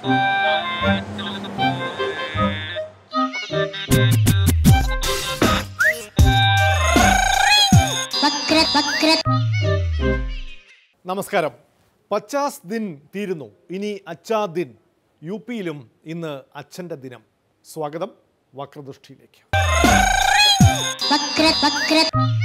വക്ര വക്ര നമസ്കാരം പച്ചാസ് ദിൻ തീരുന്നു ഇനി അച്ചാ ദിൻ യു പിയിലും ഇന്ന് അച്ഛൻ്റെ ദിനം സ്വാഗതം വക്രദൃഷ്ടിയിലേക്ക് വക്ര വക്ര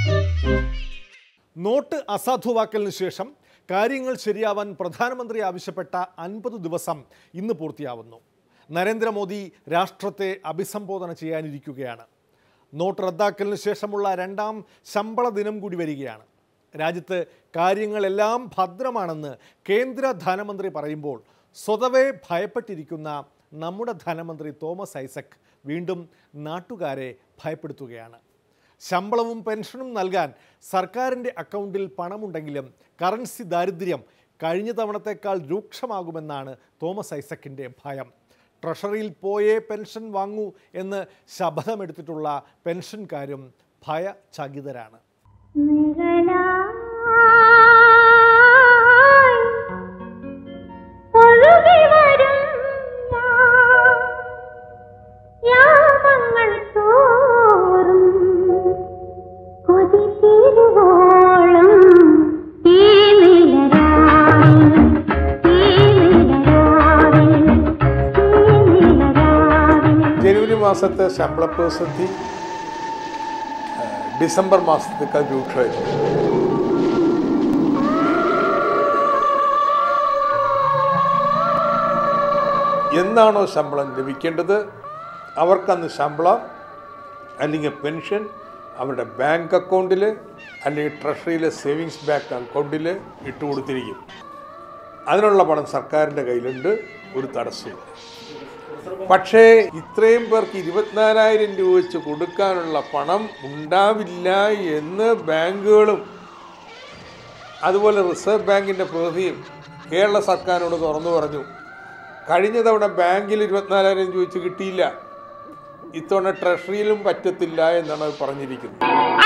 നോട്ട് അസാധുവാക്കലിന് ശേഷം കാര്യങ്ങൾ ശരിയാവാൻ പ്രധാനമന്ത്രി ആവശ്യപ്പെട്ട അൻപത് ദിവസം ഇന്ന് പൂർത്തിയാവുന്നു നരേന്ദ്രമോദി രാഷ്ട്രത്തെ അഭിസംബോധന ചെയ്യാനിരിക്കുകയാണ് നോട്ട് റദ്ദാക്കലിന് ശേഷമുള്ള രണ്ടാം ശമ്പള ദിനം കൂടി വരികയാണ് രാജ്യത്ത് കാര്യങ്ങളെല്ലാം ഭദ്രമാണെന്ന് കേന്ദ്ര ധനമന്ത്രി പറയുമ്പോൾ സ്വതവേ ഭയപ്പെട്ടിരിക്കുന്ന നമ്മുടെ ധനമന്ത്രി തോമസ് ഐസക് വീണ്ടും നാട്ടുകാരെ ഭയപ്പെടുത്തുകയാണ് ശമ്പളവും പെൻഷനും നൽകാൻ സർക്കാരിൻ്റെ അക്കൗണ്ടിൽ പണമുണ്ടെങ്കിലും കറൻസി ദാരിദ്ര്യം കഴിഞ്ഞ തവണത്തേക്കാൾ രൂക്ഷമാകുമെന്നാണ് തോമസ് ഐസക്കിൻ്റെ ഭയം ട്രഷറിയിൽ പോയേ പെൻഷൻ വാങ്ങൂ എന്ന് ശപഥമെടുത്തിട്ടുള്ള പെൻഷൻകാരും ഭയചകിതരാണ് ജനുവരി മാസത്തെ ശമ്പള പ്രതിസന്ധി ആ, ഡിസംബർ മാസത്തേക്കാൾ രൂക്ഷമായിരുന്നു എന്നാണോ ശമ്പളം ലഭിക്കേണ്ടത് അവർക്കന്ന് ശമ്പളം അല്ലെങ്കിൽ പെൻഷൻ അവരുടെ ബാങ്ക് അക്കൗണ്ടിൽ അല്ലെങ്കിൽ ട്രഷറിയിലെ സേവിങ്സ് ബാങ്ക് അക്കൗണ്ടിൽ ഇട്ട് കൊടുത്തിരിക്കും അതിനുള്ള പണം സർക്കാരിൻ്റെ കയ്യിലുണ്ട് ഒരു തടസ്സവും പക്ഷേ ഇത്രയും പേർക്ക് ഇരുപത്തിനാലായിരം രൂപ വെച്ച് കൊടുക്കാനുള്ള പണം ഉണ്ടാവില്ല എന്ന് ബാങ്കുകളും അതുപോലെ റിസർവ് ബാങ്കിൻ്റെ പ്രതിനിധിയും കേരള സർക്കാരിനോട് തുറന്നു പറഞ്ഞു കഴിഞ്ഞ തവണ ബാങ്കിൽ ഇരുപത്തിനാലായിരം രൂപ വെച്ച് കിട്ടിയില്ല ഇത്തവണ ട്രഷറിയിലും പറ്റത്തില്ല എന്നാണ് അവർ പറഞ്ഞിരിക്കുന്നത്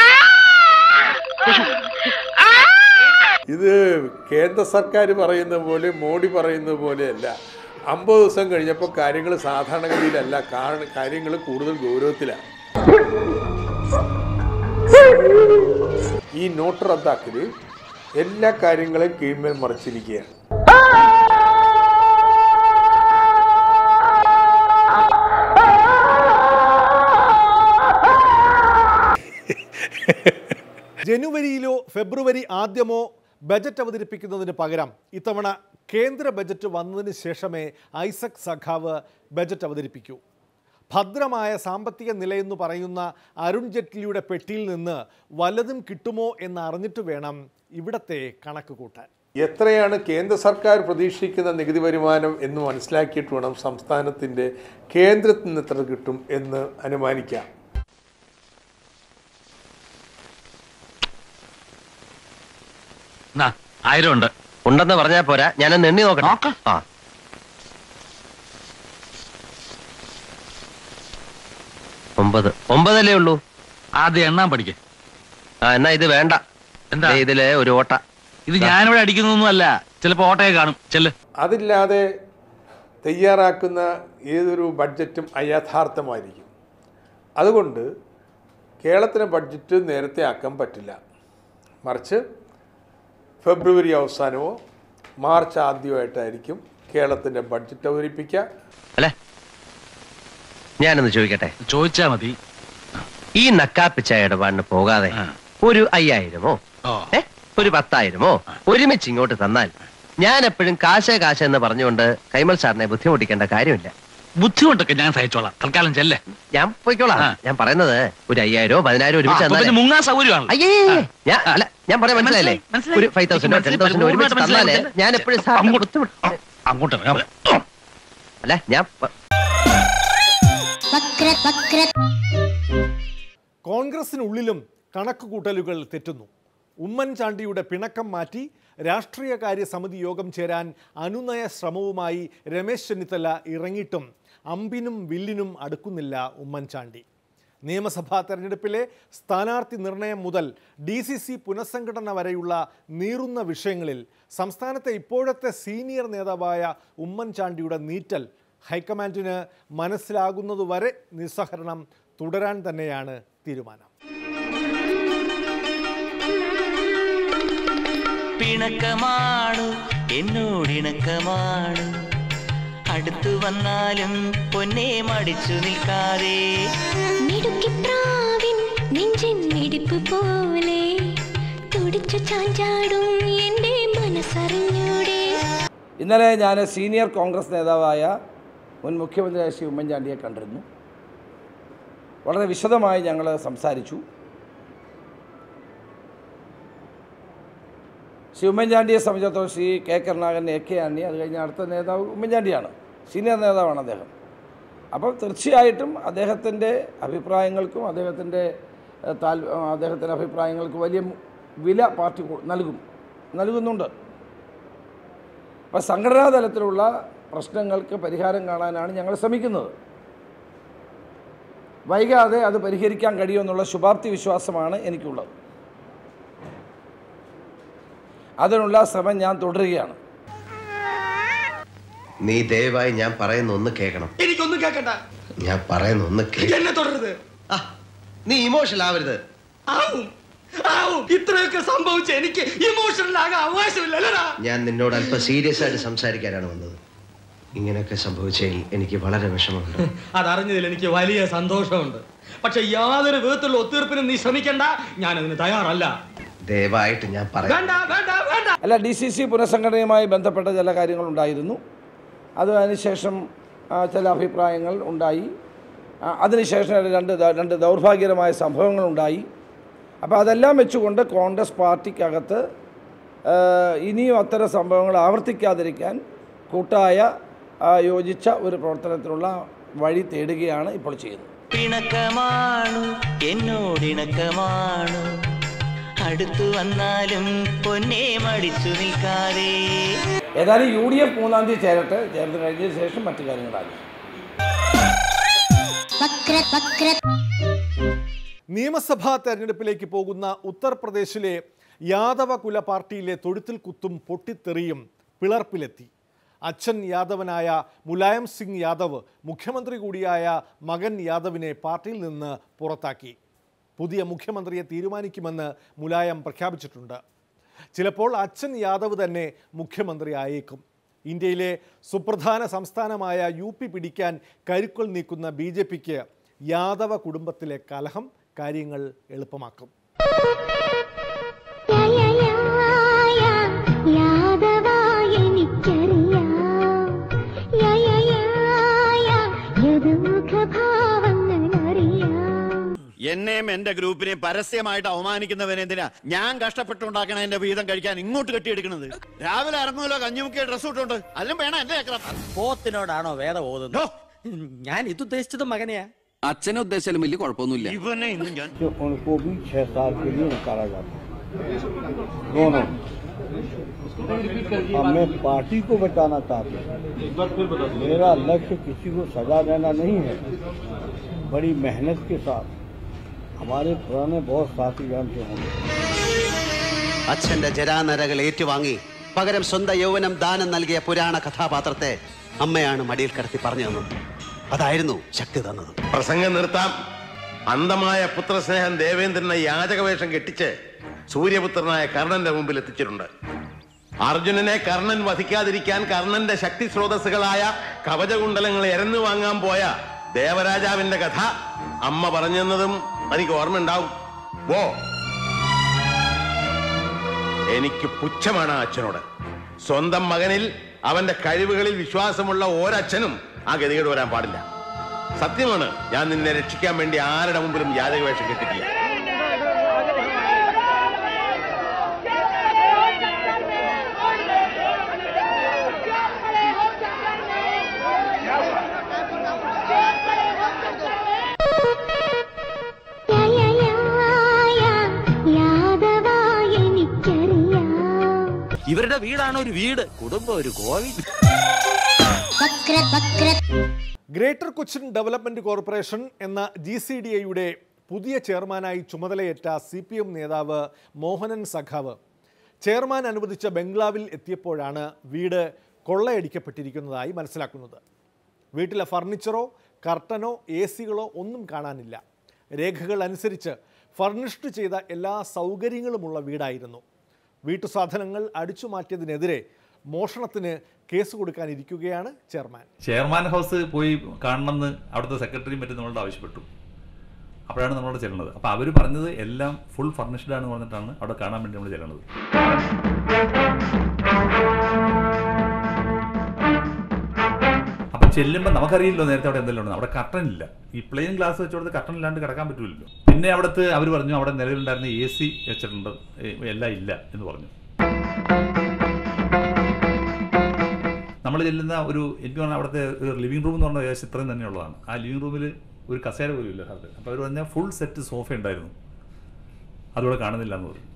ഇത് കേന്ദ്ര സർക്കാർ പറയുന്ന പോലെ മോഡി പറയുന്ന പോലെയല്ല അമ്പത് ദിവസം കഴിഞ്ഞപ്പോൾ കാര്യങ്ങൾ സാധാരണഗതിയിലല്ല കാരണം കാര്യങ്ങൾ കൂടുതൽ ഗൗരവത്തിലാണ് ഈ നോട്ട് റദ്ദാക്കൽ എല്ലാ കാര്യങ്ങളെയും കീഴ്മേൽ മറിച്ചിരിക്കുകയാണ് ജനുവരിയിലോ ഫെബ്രുവരി ആദ്യമോ ബജറ്റ് അവതരിപ്പിക്കുന്നതിന് പകരം ഇത്തവണ കേന്ദ്ര ബജറ്റ് വന്നതിന് ശേഷമേ ഐസക് സഖാവ് ബജറ്റ് അവതരിപ്പിക്കൂ ഭദ്രമായ സാമ്പത്തിക നിലയെന്ന് പറയുന്ന അരുൺ ജെയ്റ്റ്ലിയുടെ പെട്ടിയിൽ നിന്ന് വല്ലതും കിട്ടുമോ എന്ന് അറിഞ്ഞിട്ട് വേണം ഇവിടത്തെ കണക്ക് കൂട്ടാൻ എത്രയാണ് കേന്ദ്ര സർക്കാർ പ്രതീക്ഷിക്കുന്ന നികുതി വരുമാനം എന്ന് മനസ്സിലാക്കിയിട്ട് വേണം സംസ്ഥാനത്തിൻ്റെ കേന്ദ്രത്തിൽ നിന്ന് എത്ര കിട്ടും എന്ന് അനുമാനിക്കാം നാ, ആയിരം ഉണ്ട് ഉണ്ടെന്ന് പറഞ്ഞാ പോരാ ഞാനൊന്ന് എണ്ണി നോക്കട്ടെ നോക്ക്. ആ ഒമ്പത് ഒമ്പതല്ലേ ഉള്ളൂ ആദ്യം എണ്ണാൻ പഠിക്ക് ആ എന്നാ ഇത് വേണ്ട എന്താ? ദേ ഇതില് ഒരു ഓട്ട ഇത് ഞാനിവിടെ അടിക്കുന്നൊന്നുമല്ല ചിലപ്പോ ഓട്ടയെ കാണും ചെല്ല് അതില്ലാതെ തയ്യാറാക്കുന്ന ഏതൊരു ബഡ്ജറ്റും അയഥാർത്ഥമായിരിക്കും അതുകൊണ്ട് കേരളത്തിലെ ബഡ്ജറ്റ് നേരത്തെ ആക്കാൻ പറ്റില്ല മറിച്ച് ഫെബ്രുവരി അവസാനമോ മാർച്ച് ആദ്യമായിട്ടായിരിക്കും കേരളത്തിൻ്റെ ബഡ്ജറ്റ് അവതരിപ്പിക്കുക അല്ലേ ഞാനൊന്ന് ചോദിക്കട്ടെ ചോദിച്ചാ മതി ഈ നക്കാപ്പിച്ച ഇടപാടിന് പോകാതെ ആ. ഒരു അയ്യായിരമോ ഓ ഏ ഒരു പത്തായിരമോ ഒരുമിച്ച് ഇങ്ങോട്ട് തന്നാൽ ഞാൻ എപ്പോഴും കാശ് കാശ് എന്ന് പറഞ്ഞുകൊണ്ട് കൈമൾ സാറിനെ ബുദ്ധിമുട്ടിക്കേണ്ട കാര്യമില്ല ബുദ്ധിമുട്ടൊക്കെ ഞാൻ സഹിച്ചോളാം തൽക്കാലം ചെല്ലേ ഞാൻ പോയിക്കോളാം ആ. ഞാൻ പറയുന്നത് ഒരു അയ്യായിരോ പതിനായിരം ഒരുമിച്ച് പിന്നെ തന്നാലേ മുങ്ങാൻ സൗകര്യമാണ് അയ്യേ ഞാൻ അല്ല ഞാൻ പറയാൻ മനസ്സിലായില്ലേ മനസ്സിലായി, മനസ്സിലായി. ഒരു ഫൈവ് തൗസൻഡോ ടെൻ എനിക്ക് തൗസൻഡോ ഒരുമിച്ച് മനസ്സിലായി, തന്നാലേ മനസ്സിലായി. ഞാൻ എപ്പോഴും സാറിനെ അങ്ങോട്ട് ബുദ്ധിമുട്ട് അങ്ങോട്ട് ഇറങ്ങാം. ഓ, അല്ല ഞാൻ പ- വക്ര വക്ര കോൺഗ്രസിനുള്ളിലും കണക്കുകൂട്ടലുകൾ തെറ്റുന്നു ഉമ്മൻചാണ്ടിയുടെ പിണക്കം മാറ്റി രാഷ്ട്രീയകാര്യ സമിതി യോഗം ചേരാൻ അനുനയ ശ്രമവുമായി രമേശ് ചെന്നിത്തല ഇറങ്ങിയിട്ടും അമ്പിനും വില്ലിനും അടുക്കുന്നില്ല ഉമ്മൻചാണ്ടി നിയമസഭാ തെരഞ്ഞെടുപ്പിലെ സ്ഥാനാർത്ഥി നിർണയം മുതൽ ഡി സി സി പുനഃസംഘടന വരെയുള്ള നീറുന്ന വിഷയങ്ങളിൽ സംസ്ഥാനത്തെ ഇപ്പോഴത്തെ സീനിയർ നേതാവായ ഉമ്മൻചാണ്ടിയുടെ നീറ്റൽ ഹൈക്കമാൻഡിന് മനസ്സിലാകുന്നതുവരെ നിസ്സഹരണം തുടരാൻ തന്നെയാണ് തീരുമാനം പിണക്കമാണു എന്നോടിണക്കമാണു അടുത്തു വന്നാലും പൊന്നെ മടിച്ചു നിൽക്കാതെ മിടുക്കിപ്രാവിൻ നെഞ്ചിൻ മിടിപ്പ് പോലെ തുടിച്ചു ചാഞ്ചാടും എൻ്റെ മനസ്സറിഞ്ഞൂടെ ഇന്നലെ ഞാൻ സീനിയർ കോൺഗ്രസ് നേതാവായ മുൻ മുഖ്യമന്ത്രി ശ്രീ ഉമ്മൻചാണ്ടിയെ കണ്ടിരുന്നു വളരെ വിശദമായി ഞങ്ങൾ സംസാരിച്ചു ശ്രീ ഉമ്മൻചാണ്ടിയെ സംബന്ധിച്ചിടത്തോളം Shri K Karunakaran A K ആന്റി അത് കഴിഞ്ഞ് അടുത്ത നേതാവ് ഉമ്മൻചാണ്ടിയാണ് സീനിയർ നേതാവാണ് അദ്ദേഹം അപ്പം തീർച്ചയായിട്ടും അദ്ദേഹത്തിൻ്റെ അഭിപ്രായങ്ങൾക്കും അദ്ദേഹത്തിൻ്റെ ഏഹ്, താൽ ഏഹ്, അദ്ദേഹത്തിൻ്റെ അഭിപ്രായങ്ങൾക്ക് വലിയ വില പാർട്ടി കൊ- നൽകും നൽകുന്നുണ്ട് അപ്പോൾ സംഘടനാ തലത്തിലുള്ള പ്രശ്നങ്ങൾക്ക് പരിഹാരം കാണാനാണ് ഞങ്ങൾ ശ്രമിക്കുന്നത് വൈകാതെ അത് പരിഹരിക്കാൻ കഴിയുമെന്നുള്ള ശുഭാപ്തി വിശ്വാസമാണ് എനിക്കുള്ളത് അതിനുള്ള ശ്രമം ഞാൻ തുടരുകയാണ് നീ ദയവായി ഞാൻ പറയുന്ന ഒന്ന് കേൾക്കണം എനിക്കൊന്നും കേക്കണ്ട ഞാൻ പറയുന്ന ഒന്ന് കേൾക്കണം എന്നെ തുടരുത് ആ, നീ ഇമോഷണൽ ആവരുത് ആവും ആവും ഇത്രയൊക്കെ സംഭവിച്ച എനിക്ക് ഇമോഷണൽ ആകാൻ അവകാശമില്ലല്ലടാ ഞാൻ നിന്നോട് അല്പം സീരിയസ് ആയിട്ട് സംസാരിക്കാനാണ് വന്നത് ഇങ്ങനെയൊക്കെ സംഭവിച്ചതിൽ എനിക്ക് വളരെ വിഷമമുണ്ട് അതറിഞ്ഞതിൽ എനിക്ക് വലിയ സന്തോഷമുണ്ട് പക്ഷെ യാതൊരു വിധത്തിലുള്ള ഒത്തീർപ്പിനും നീ ശ്രമിക്കണ്ട ഞാൻ അതിന് തയ്യാറല്ല ദയവായിട്ട് ഞാൻ പറയാം വേണ്ട വേണ്ട വേണ്ട അല്ല ഡി സി സി പുനഃസംഘടനയുമായി ബന്ധപ്പെട്ട ചില കാര്യങ്ങളുണ്ടായിരുന്നു അത് അതിനുശേഷം ആ, ചില അഭിപ്രായങ്ങൾ ഉണ്ടായി ആ, അതിനുശേഷം രണ്ട് ദ- രണ്ട് ദൗർഭാഗ്യകരമായ സംഭവങ്ങളുണ്ടായി അപ്പോൾ അതെല്ലാം വെച്ചുകൊണ്ട് കോൺഗ്രസ് പാർട്ടിക്കകത്ത് ആ, ഇനിയും അത്തരം സംഭവങ്ങൾ ആവർത്തിക്കാതിരിക്കാൻ കൂട്ടായ ആ, യോജിച്ച ഒരു പ്രവർത്തനത്തിനുള്ള വഴി തേടുകയാണ് ഇപ്പോൾ ചെയ്യുന്നത് പിണക്കമാണു എന്നോടിണക്കമാണു അടുത്തു വന്നാലും പൊന്നെ മടിച്ചു നിൽക്കാതെ ഏതായാലും യു ഡി എഫ് മൂന്നാം തീയതി ചേരട്ടെ ചേർന്ന് കഴിഞ്ഞതിന് ശേഷം മറ്റു കാര്യങ്ങളാകും വക്ര വക്ര നിയമസഭാ തെരഞ്ഞെടുപ്പിലേക്ക് പോകുന്ന ഉത്തർപ്രദേശിലെ യാദവ കുല പാർട്ടിയിലെ തൊഴുത്തിൽ കുത്തും പൊട്ടിത്തെറിയും പിളർപ്പിലെത്തി അച്ഛൻ യാദവനായ മുലായം സിംഗ് യാദവ് മുഖ്യമന്ത്രി കൂടിയായ മകൻ യാദവിനെ പാർട്ടിയിൽ നിന്ന് പുറത്താക്കി പുതിയ മുഖ്യമന്ത്രിയെ തീരുമാനിക്കുമെന്ന് മുലായം പ്രഖ്യാപിച്ചിട്ടുണ്ട് ചിലപ്പോൾ അച്ഛൻ യാദവ് തന്നെ മുഖ്യമന്ത്രി ആയേക്കും ഇന്ത്യയിലെ സുപ്രധാന സംസ്ഥാനമായ യു പി പിടിക്കാൻ കരുക്കൾ നീക്കുന്ന ബി ജെ പിക്ക് യാദവ കുടുംബത്തിലെ കലഹം കാര്യങ്ങൾ എളുപ്പമാക്കും എന്നെയും എന്റെ ഗ്രൂപ്പിനെയും പരസ്യമായിട്ട് അവമാനിക്കുന്നവനെ എന്തിനാ ഞാൻ കഷ്ടപ്പെട്ടുണ്ടാക്കണ എന്റെ വീതം കഴിക്കാൻ ഇങ്ങോട്ട് കെട്ടിയെടുക്കണത് രാവിലെ ഇറങ്ങുമല്ലോ കഞ്ഞുമുക്കിയ ഡ്രസ് ഇട്ടുണ്ട് അതിലും വേണം എന്റെ ചക്രം പോത്തിനോടാണോ വേദം ഓതുന്നത് ഞാൻ ഇത് ഉദ്ദേശിച്ചത് മകനെയാ അച്ഛനെ ഉദ്ദേശിച്ചാലും വലിയ കുഴപ്പമൊന്നുമില്ല ഇവനെ ഇന്ന് ഞാൻ उनको भी छः साल के लिए निकाला जाता है दोनों अब मैं पार्टी को बचाना चाहता हूँ मेरा लक्ष्य किसी को सजा देना नहीं है बड़ी मेहनत के साथ हमारे पुराने बहुत साथी जानते होंगे അച്ഛന്റെ ജരാനരകൾ ഏറ്റുവാങ്ങി പകരം സ്വന്തം യൗവനം ദാനം നൽകിയ പുരാണ കഥാപാത്രത്തെ അമ്മയാണ് മടിയിൽ കിടത്തി പറഞ്ഞു തന്നത് അതായിരുന്നു ശക്തി തന്നത് പ്രസംഗം നിർത്താം അന്ധമായ പുത്രസ്നേഹം ദേവേന്ദ്രനെ യാചകവേഷം കെട്ടിച്ച് സൂര്യപുത്രനായ കർണന്റെ മുമ്പിൽ എത്തിച്ചിട്ടുണ്ട് അർജുനനെ കർണൻ വധിക്കാതിരിക്കാൻ കർണന്റെ ശക്തി സ്രോതസ്സുകളായ കവചകുണ്ടലങ്ങൾ എരന്നു വാങ്ങാൻ പോയ ദേവരാജാവിന്റെ കഥ അമ്മ പറഞ്ഞെന്നതും എനിക്ക് ഓർമ്മയുണ്ടാവും ഓ എനിക്ക് പുച്ഛമാണ് ആ അച്ഛനോട് സ്വന്തം മകനിൽ അവന്റെ കഴിവുകളിൽ വിശ്വാസമുള്ള ഒരച്ഛനും ആ ഗതികേട് വരാൻ പാടില്ല സത്യമാണ് ഞാൻ നിന്നെ രക്ഷിക്കാൻ വേണ്ടി ആരുടെ മുമ്പിലും യാചകവേഷം കിട്ടിയിട്ടില്ല ഇവരുടെ വീടാണ് ഒരു വീട് കുടുംബം ഒരു കോവിൽ വക്ര വക്ര ഗ്രേറ്റർ കൊച്ചിൻ ഡെവലപ്മെന്റ് കോർപ്പറേഷൻ എന്ന ജി സി ഡി എയുടെ പുതിയ ചെയർമാനായി ചുമതലയേറ്റ സി പി എം നേതാവ് മോഹനൻ സഖാവ് ചെയർമാൻ അനുവദിച്ച ബംഗ്ലാവിൽ എത്തിയപ്പോഴാണ് വീട് കൊള്ളയടിക്കപ്പെട്ടിരിക്കുന്നതായി മനസ്സിലാക്കുന്നത് വീട്ടിലെ ഫർണിച്ചറോ കർട്ടനോ എ സികളോ ഒന്നും കാണാനില്ല രേഖകൾ അനുസരിച്ച് ഫർണിഷ്ഡ് ചെയ്ത എല്ലാ സൗകര്യങ്ങളുമുള്ള വീടായിരുന്നു വീട്ടുസാധനങ്ങൾ അടിച്ചു മാറ്റിയതിനെതിരെ മോഷണത്തിന് കേസ് കൊടുക്കാനിരിക്കുകയാണ് ചെയർമാൻ ചെയർമാൻ ഹൗസ് പോയി കാണണമെന്ന് അവിടുത്തെ സെക്രട്ടറിയും മറ്റും നമ്മളോട് ആവശ്യപ്പെട്ടു അപ്പോഴാണ് നമ്മളോട് ചെല്ലുന്നത് അപ്പോൾ അവർ പറഞ്ഞത് എല്ലാം ഫുൾ ഫർണിഷ്ഡ് ആണെന്ന് പറഞ്ഞിട്ടാണ് അവിടെ കാണാൻ വേണ്ടി നമ്മൾ ചെല്ലുന്നത് അപ്പം ചെല്ലുമ്പോൾ നമുക്കറിയില്ലോ നേരത്തെ അവിടെ എന്തെല്ലാം ഉണ്ട് അവിടെ കർട്ടൻ ഇല്ല ഈ പ്ലെയിൻ ഗ്ലാസ് വെച്ചോടത്ത് കർട്ടൻ ഇല്ലാണ്ട് കിടക്കാൻ പറ്റില്ലല്ലോ പിന്നെ അവിടുത്തെ അവർ പറഞ്ഞു അവിടെ നിലവിലുണ്ടായിരുന്ന എ സി വെച്ചിട്ടുണ്ട് ഏ, എല്ലാം ഇല്ല എന്ന് പറഞ്ഞു നമ്മൾ ചെല്ലുന്ന ഒരു എനിക്ക് പറഞ്ഞാൽ അവിടുത്തെ ഒരു ലിവിംഗ് റൂം എന്ന് പറഞ്ഞാൽ ഏകദേശം ഇത്രയും തന്നെയുള്ളതാണ് ആ ലിവിംഗ് റൂമിൽ ഒരു കസേര പോലും ഇല്ല സാറിന് അപ്പോൾ അവർ പറഞ്ഞാൽ ഫുൾ സെറ്റ് സോഫ ഉണ്ടായിരുന്നു അതുകൂടെ കാണുന്നില്ല എന്ന് പറഞ്ഞു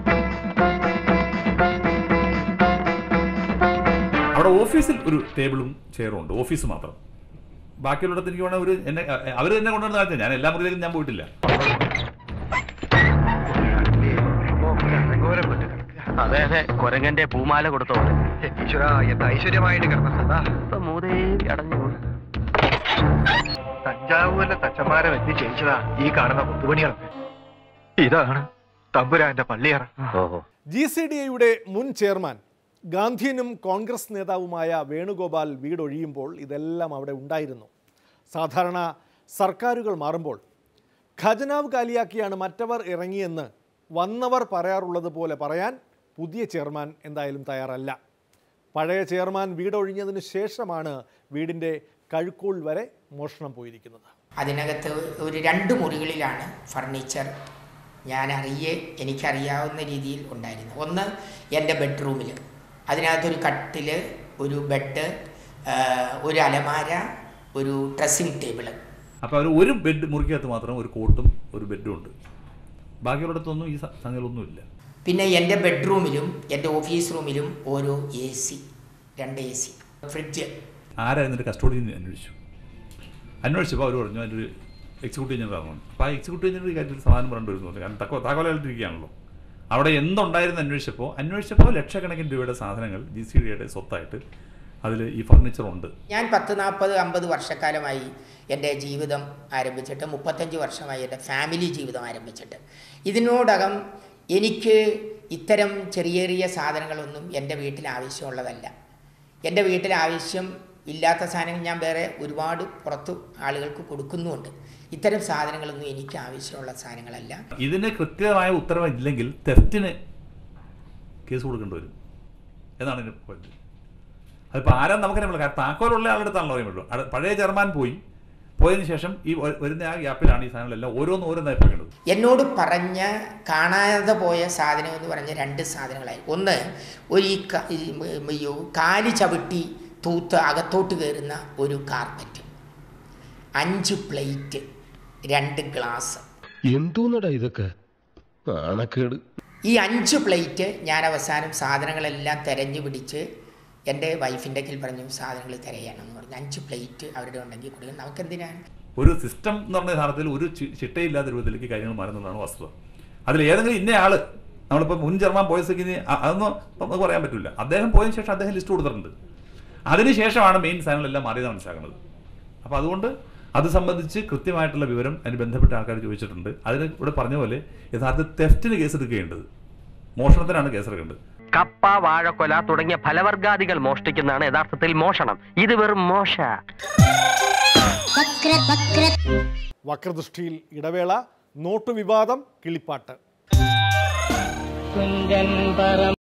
അവിടെ ഓഫീസിൽ ഒരു ടേബിളും ചെയറും ഉണ്ട് ഓഫീസ് മാത്രം ബാക്കിയുള്ളിടത്ത് എനിക്ക് വേണമെങ്കിൽ ഒരു എന്നെ അവർ തന്നെ കൊണ്ടുവന്ന കാലത്ത് ഞാൻ എല്ലാ മുറിയിലേക്കും ഞാൻ പോയിട്ടില്ല അതെ അതെ കൊരങ്ങന്റെ പൂമാല കൊടുത്തോ ഐശ്വര്യമായിട്ട് കിടന്നതാ ഇപ്പൊ മൂതേവി അടഞ്ഞു പോയി. തഞ്ചാവൂരിലെ തച്ചന്മാരെ വെച്ച് ചെയ്യിച്ചതാ ഈ കാണുന്ന കൊത്തുപണികളൊക്കെ ഇതാണ് തമ്പുരാന്റെ പള്ളിയറ ഓഹോ ജി സി ഡി എയുടെ മുൻ ചെയർമാൻ ഗാന്ധിയനും കോൺഗ്രസ് നേതാവുമായ വേണുഗോപാൽ വീടൊഴിയുമ്പോൾ ഇതെല്ലാം അവിടെ ഉണ്ടായിരുന്നു സാധാരണ സർക്കാരുകൾ മാറുമ്പോൾ ഖജനാവ് കാലിയാക്കിയാണ് മറ്റവർ ഇറങ്ങിയെന്ന് വന്നവർ പറയാറുള്ളത് പോലെ പറയാൻ പുതിയ ചെയർമാൻ എന്തായാലും തയ്യാറല്ല പഴയ ചെയർമാൻ വീടൊഴിഞ്ഞതിന് ശേഷമാണ് വീടിൻ്റെ കഴുക്കോൾ വരെ മോഷണം പോയിരിക്കുന്നത് അതിനകത്ത് ഒരു രണ്ട് മുറികളിലാണ് ഫർണിച്ചർ ഞാൻ അറിയേ എനിക്കറിയാവുന്ന രീതിയിൽ ഉണ്ടായിരുന്നു ഒന്ന് എൻ്റെ ബെഡ്റൂമിൽ അതിനകത്തൊരു കട്ടിൽ ഒരു ബെഡ് ഒരു അലമാര ഒരു ഡ്രസ്സിംഗ് ടേബിള് അപ്പോൾ അവർ ഒരു ബെഡ് മുറിക്കകത്ത് മാത്രം ഒരു കോട്ടും ഒരു ബെഡും ഉണ്ട് ബാക്കിയുള്ളിടത്തൊന്നും ഈ സ- സംഗതികളൊന്നുമില്ല പിന്നെ എൻ്റെ ബെഡ്റൂമിലും എൻ്റെ ഓഫീസ് റൂമിലും ഓരോ എ സി രണ്ട് എ സി ഫ്രിഡ്ജ് ആരായിരുന്നു എൻ്റെ കസ്റ്റോഡിയൻ അന്വേഷിച്ചു അന്വേഷിച്ചപ്പോൾ അവർ പറഞ്ഞു അതിൻ്റെ ഒരു എക്സിക്യൂട്ടീവ് എഞ്ചിനീയർ ആണെന്ന് അപ്പോൾ ആ എക്സിക്യൂട്ടീവ് എഞ്ചിനീയർ ഈ കാര്യത്തിൽ സമാധാനം പറഞ്ഞു വരുന്നുണ്ട് കാരണം തക്കോ താക്കോലായിട്ടിരിക്കുകയാണല്ലോ അവിടെ എന്തുണ്ടായിരുന്നു അന്വേഷിച്ചപ്പോൾ അന്വേഷിച്ചപ്പോൾ ലക്ഷക്കണക്കിന് രൂപയുടെ സാധനങ്ങൾ ജി സി ഡിയുടെ സ്വത്തായിട്ട് അതിൽ ഈ ഫർണിച്ചർ ഉണ്ട് ഞാൻ പത്ത് നാൽപ്പത് അമ്പത് വർഷക്കാലമായി എൻ്റെ ജീവിതം ആരംഭിച്ചിട്ട് മുപ്പത്തഞ്ച് വർഷമായി എൻ്റെ ഫാമിലി ജീവിതം ആരംഭിച്ചിട്ട് ഇതിനോടകം എനിക്ക് ഇത്തരം ചെറിയ ചെറിയ സാധനങ്ങളൊന്നും എൻ്റെ വീട്ടിൽ ആവശ്യമുള്ളതല്ല എൻ്റെ വീട്ടിൽ ആവശ്യം ഇല്ലാത്ത സാധനങ്ങൾ ഞാൻ വേറെ ഒരുപാട് പുറത്ത് ആളുകൾക്ക് കൊടുക്കുന്നുമുണ്ട് ഇത്തരം സാധനങ്ങളൊന്നും എനിക്ക് ആവശ്യമുള്ള സാധനങ്ങളല്ല ഇതിന് കൃത്യമായ ഉത്തരവ് ഇല്ലെങ്കിൽ തെഫ്റ്റിന് കേസ് കൊടുക്കേണ്ടി വരും എന്നാണ് എൻ്റെ പോയിന്റ് അതിപ്പോൾ ആരാ നമുക്കറിയാൻ പറ്റില്ല കാരണം താക്കോലുള്ള ആളുടെ അടുത്താണല്ലോ അറിയാൻ പറ്റുള്ളൂ അവിടെ പഴയ ചെയർമാൻ പോയി പോയതിന് ശേഷം ഈ വ- വരുന്ന ആ ഗ്യാപ്പിലാണ് ഈ സാധനങ്ങളെല്ലാം ഓരോന്ന് ഓരോന്നായി പറയേണ്ടത് എന്നോട് പറഞ്ഞ കാണാതെ പോയ സാധനം എന്ന് പറഞ്ഞ രണ്ട് സാധനങ്ങളായി ഒന്ന് ഒരു ഈ ക- ഈ ഉം ഈ കാല് ചവിട്ടി തൂത്ത് അകത്തോട്ട് കയറുന്ന ഒരു കാർപ്പറ്റ് അഞ്ച് പ്ലേറ്റ് രണ്ട് ഗ്ലാസ് എന്തോന്നടാ ഇതൊക്കെ നാണക്കേട് ഈ അഞ്ച് പ്ലേറ്റ് ഞാൻ അവസാനം സാധനങ്ങളെല്ലാം തെരഞ്ഞു പിടിച്ച് എൻ്റെ വൈഫിൻ്റെ കയ്യിൽ പറഞ്ഞു സാധനങ്ങൾ തിരയണമെന്ന് പറഞ്ഞു അഞ്ച് പ്ലേറ്റ് അവരുടെ ഉണ്ടെങ്കിൽ കൊടുക്കണം നമുക്കെന്തിനാണ് ഒരു സിസ്റ്റം എന്ന് പറഞ്ഞ യഥാർത്ഥത്തിൽ ഒരു ചി- ചിട്ടയില്ലാത്ത രൂപത്തിലേക്ക് കാര്യങ്ങൾ മാറുന്നതാണ് വസ്തുത അതിൽ ഏതെങ്കിലും ഇന്ന ആള് നമ്മളിപ്പോൾ മുൻ ചെയർമാൻ പോയ സ്ഥിതിക്ക് ഇനി അ- അതൊന്നും ഇപ്പം നമുക്ക് പറയാൻ പറ്റില്ല അദ്ദേഹം പോയതിനു ശേഷം അദ്ദേഹം ലിസ്റ്റ് കൊടുത്തിട്ടുണ്ട് അതിനുശേഷമാണ് മെയിൻ സാധനങ്ങളെല്ലാം മാറിയത് മനസ്സിലാക്കുന്നത് അപ്പോൾ അതുകൊണ്ട് അത് സംബന്ധിച്ച് കൃത്യമായിട്ടുള്ള വിവരം അതിന് ബന്ധപ്പെട്ട ആൾക്കാർ ചോദിച്ചിട്ടുണ്ട് അതിന് ഇവിടെ പറഞ്ഞ പോലെ യഥാർത്ഥ തെഫ്റ്റിന് കേസ് എടുക്കേണ്ടത് മോഷണത്തിനാണ് കേസ് എടുക്കേണ്ടത് കപ്പ വാഴക്കൊല തുടങ്ങിയ ഫലവർഗാദികൾ മോഷ്ടിക്കുന്നതാണ് യഥാർത്ഥത്തിൽ മോഷണം ഇത് വെറും മോശ വക്രദൃഷ്ടിയിൽ ഇടവേള നോട്ട് വിവാദം കിളിപ്പാട്ട് കുഞ്ചൻ പറ